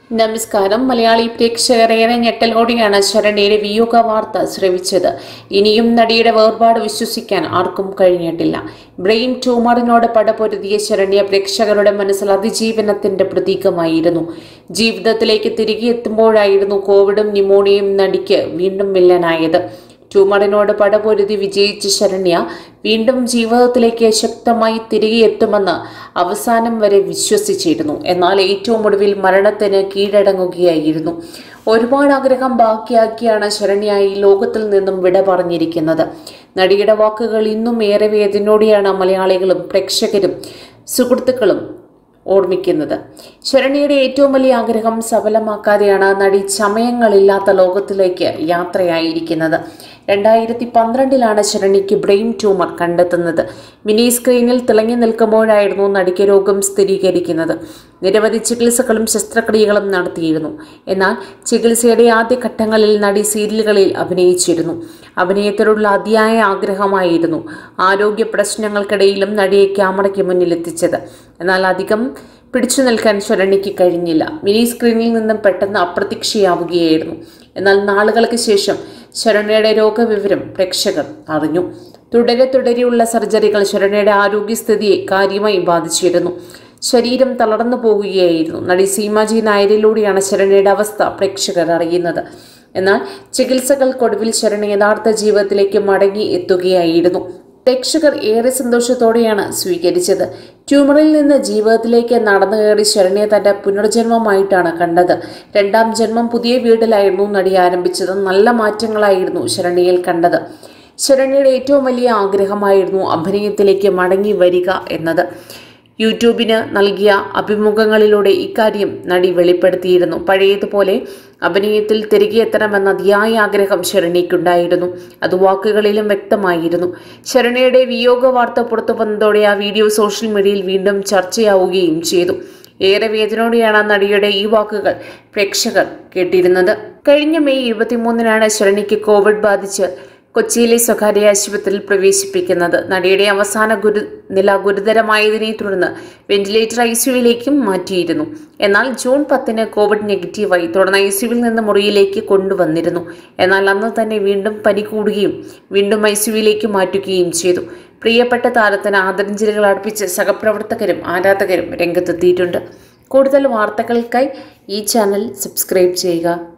നമസ്കാരം മലയാളി പ്രേക്ഷകർ ഏറെ ഞെട്ടലോടെയാണ് ശരണ്യയുടെ വിയോഗ വാർത്ത ശ്രവിച്ചത് ഇനിയും നടിയുടെ വേർപാട് വിശ്വസിക്കാൻ ആർക്കും കഴിഞ്ഞിട്ടില്ല ബ്രെയിൻ ട്യൂമറിനോട് പടപൊരുതിയ ശരണ്യ പ്രേക്ഷകരുടെ മനസ്സിൽ അതിജീവനത്തിന്റെ പ്രതീകമായിരുന്നു ജീവിതത്തിലേക്ക് തിരികെ എത്തുമ്പോഴായിരുന്നു കോവിഡും ന്യൂമോണിയയും നടിക്ക് വീണ്ടും വില്ലനായത് ട്യൂമറിനോട് പടപൊരുതി വിജയിച്ച ശരണ്യ വീണ്ടും ജീവിതത്തിലേക്ക് ശക്തമായി തിരികെ എത്തുമെന്ന് അവസാനം വരെ വിശ്വസിച്ചിരുന്നു എന്നാൽ ഏറ്റവും ഒടുവിൽ മരണത്തിന് കീഴടങ്ങുകയായിരുന്നു ഒരുപാട് ആഗ്രഹം ബാക്കിയാക്കിയാണ് ശരണ്യ ഈ ലോകത്തിൽ നിന്നും വിട പറഞ്ഞിരിക്കുന്നത് നടിയുടെ വാക്കുകൾ ഇന്നും ഏറെ വേദനയോടെയാണ് മലയാളികളും പ്രേക്ഷകരും സുഹൃത്തുക്കളും ഓർമ്മിക്കുന്നത് ശരണ്യയുടെ ഏറ്റവും വലിയ ആഗ്രഹം സഫലമാക്കാതെയാണ് നടി ചമയങ്ങളില്ലാത്ത ലോകത്തിലേക്ക് യാത്രയായിരിക്കുന്നത് രണ്ടായിരത്തി പന്ത്രണ്ടിലാണ് ശരണ്യയ്ക്ക് ബ്രെയിൻ ട്യൂമർ കണ്ടെത്തുന്നത് മിനി സ്ക്രീനിൽ തിളങ്ങി നിൽക്കുമ്പോഴായിരുന്നു നടിക്ക് രോഗം സ്ഥിരീകരിക്കുന്നത് നിരവധി ചികിത്സകളും ശസ്ത്രക്രിയകളും നടത്തിയിരുന്നു എന്നാൽ ചികിത്സയുടെ ആദ്യ ഘട്ടങ്ങളിൽ നടി സീരിയലുകളിൽ അഭിനയിച്ചിരുന്നു അഭിനയത്തിലുള്ള അതിയായ ആഗ്രഹമായിരുന്നു ആരോഗ്യ പ്രശ്നങ്ങൾക്കിടയിലും നടിയെ ക്യാമറയ്ക്ക് മുന്നിലെത്തിച്ചത് എന്നാൽ അധികം പിടിച്ചു നിൽക്കാൻ ശരണ്യയ്ക്ക് കഴിഞ്ഞില്ല മിനി സ്ക്രീനിൽ നിന്നും പെട്ടെന്ന് അപ്രത്യക്ഷയാവുകയായിരുന്നു എന്നാൽ നാളുകൾക്ക് ശേഷം ശരണ്യയുടെ രോഗവിവരം പ്രേക്ഷകർ അറിഞ്ഞു തുടരെ തുടരെയുള്ള സർജറികൾ ശരണ്യയുടെ ആരോഗ്യസ്ഥിതിയെ കാര്യമായി ബാധിച്ചിരുന്നു ശരീരം തളർന്നു പോകുകയായിരുന്നു നടി സീമാജി നായരിലൂടെയാണ് ശരണ്യയുടെ അവസ്ഥ പ്രേക്ഷകർ അറിയുന്നത് എന്നാൽ ചികിത്സകൾക്കൊടുവിൽ ശരണ്യ യഥാർത്ഥ ജീവിതത്തിലേക്ക് മടങ്ങി എത്തുകയായിരുന്നു പ്രേക്ഷകർ ഏറെ സന്തോഷത്തോടെയാണ് സ്വീകരിച്ചത് ട്യൂമറിൽ നിന്ന് ജീവിതത്തിലേക്ക് നടന്നു കയറി ശരണ്യ തന്റെ പുനർജന്മമായിട്ടാണ് കണ്ടത് രണ്ടാം ജന്മം പുതിയ വീട്ടിലായിരുന്നു നടി ആരംഭിച്ചത് നല്ല മാറ്റങ്ങളായിരുന്നു ശരണ്യയിൽ കണ്ടത് ശരണ്യയുടെ ഏറ്റവും വലിയ ആഗ്രഹമായിരുന്നു അഭിനയത്തിലേക്ക് മടങ്ങി വരിക എന്നത് യൂട്യൂബിന് നൽകിയ അഭിമുഖങ്ങളിലൂടെ ഇക്കാര്യം നടി വെളിപ്പെടുത്തിയിരുന്നു പഴയതുപോലെ അഭിനയത്തിൽ തിരികെ എത്തണമെന്ന അതിയായ ആഗ്രഹം ശരണ്യയ്ക്കുണ്ടായിരുന്നു അത് വാക്കുകളിലും വ്യക്തമായിരുന്നു ശരണ്യയുടെ വിയോഗ വാർത്ത പുറത്തു വന്നതോടെ ആ വീഡിയോ സോഷ്യൽ മീഡിയയിൽ വീണ്ടും ചർച്ചയാവുകയും ചെയ്തു ഏറെ വേദനയോടെയാണ് നടിയുടെ ഈ വാക്കുകൾ പ്രേക്ഷകർ കേട്ടിരുന്നത് കഴിഞ്ഞ മെയ് ഇരുപത്തിമൂന്നിനാണ് ശരണ്യയ്ക്ക് കോവിഡ് ബാധിച്ച് കൊച്ചിയിലെ സ്വകാര്യ ആശുപത്രിയിൽ പ്രവേശിപ്പിക്കുന്നത് നടിയുടെ അവസാന ഗുരു നില ഗുരുതരമായതിനെ തുടർന്ന് വെന്റിലേറ്റർ ഐ സിയുവിലേക്കും മാറ്റിയിരുന്നു എന്നാൽ ജൂൺ പത്തിന് കോവിഡ് നെഗറ്റീവായി തുടർന്ന് ഐ സിയുവിൽ നിന്ന് മുറിയിലേക്ക് കൊണ്ടുവന്നിരുന്നു എന്നാൽ അന്ന് തന്നെ വീണ്ടും പനി കൂടുകയും വീണ്ടും ഐ സിയുവിലേക്ക് മാറ്റുകയും ചെയ്തു പ്രിയപ്പെട്ട താരത്തിന് ആദരാഞ്ജലികൾ അർപ്പിച്ച് സഹപ്രവർത്തകരും ആരാധകരും രംഗത്തെത്തിയിട്ടുണ്ട് കൂടുതൽ വാർത്തകൾക്കായി ഈ ചാനൽ സബ്സ്ക്രൈബ് ചെയ്യുക